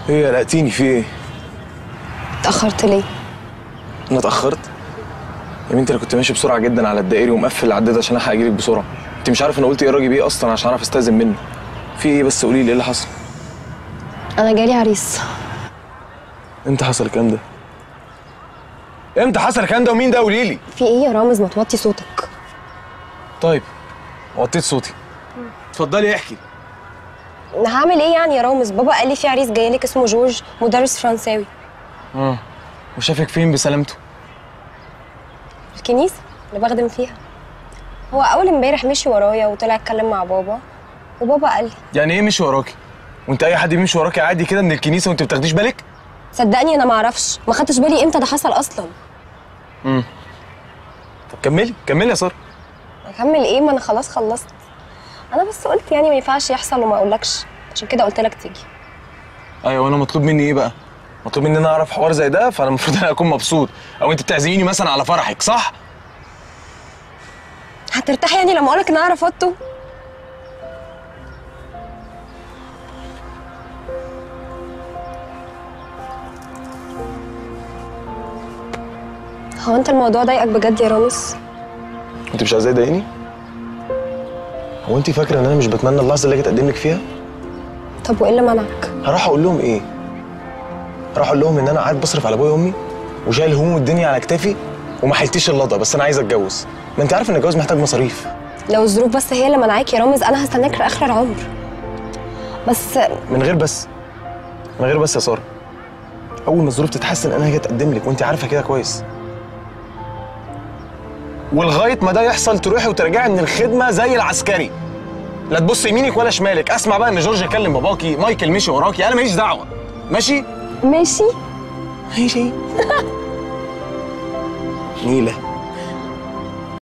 ايه قلقتيني في ايه؟ اتأخرت ليه؟ انا اتاخرت يا بنتي انا كنت ماشي بسرعه جدا على الدائري ومقفل العداد عشان الحق اجيلك بسرعه انت مش عارف انا قلت ايه راجل ايه اصلا عشان اعرف استاذن منه في ايه بس قولي لي ايه اللي حصل أنا جالي عريس امتى حصل الكلام ده امتى حصل الكلام ده ومين ده قولي لي في إيه يا رامز ما توطي صوتك طيب وطيت صوتي اتفضلي احكي هعمل إيه يعني يا رامز بابا قال لي في عريس جاي لك اسمه جورج مدرس فرنساوي اه وشافك فين بسلامته الكنيسة اللي بخدم فيها هو أول امبارح مشي ورايا وطلع اتكلم مع بابا وبابا قال لي يعني ايه مشي وراكي وانت اي حد بيمشي وراكي عادي كده من الكنيسه وانت بتاخديش بالك صدقني أنا ما أعرفش ما خدتش بالي إمتى ده حصل أصلا طب كملي كملي يا ساره أكمل إيه ما أنا خلاص خلصت أنا بس قلت يعني ما ينفعش يحصل وما أقولكش عشان كده قلت لك تيجي ايوه وانا مطلوب مني ايه بقى مطلوب مني ان انا اعرف حوار زي ده فانا المفروض انا اكون مبسوط او انت بتعزميني مثلا على فرحك صح هترتاح يعني لما أقولك إن أنا رفضته هو أنت الموضوع ضايقك بجد يا رامز؟ انت مش عايزاه يضايقني هو انت فاكره ان انا مش بتمنى اللحظه اللي اجي اتقدم لك فيها طب وإيه اللي منعك؟ هروح اقول لهم ايه هروح اقول لهم ان انا قاعد بصرف على ابويا وامي وشايل هموم الدنيا على كتافي وما حلتيش اللضا بس انا عايز اتجوز ما انت عارف ان الجواز محتاج مصاريف لو الظروف بس هي اللي منعاك يا رامز أنا هستناك لآخر العمر بس من غير بس من غير بس يا ساره اول ما الظروف تتحسن انا هاجي اتقدم لك وانت عارفه كده كويس ولغايه ما ده يحصل تروحي وترجعي من الخدمه زي العسكري لا تبص يمينك ولا شمالك اسمع بقى ان جورج كلم باباكي مايكل مشي وراكي انا ماليش دعوه ماشي ماشي ماشي نيله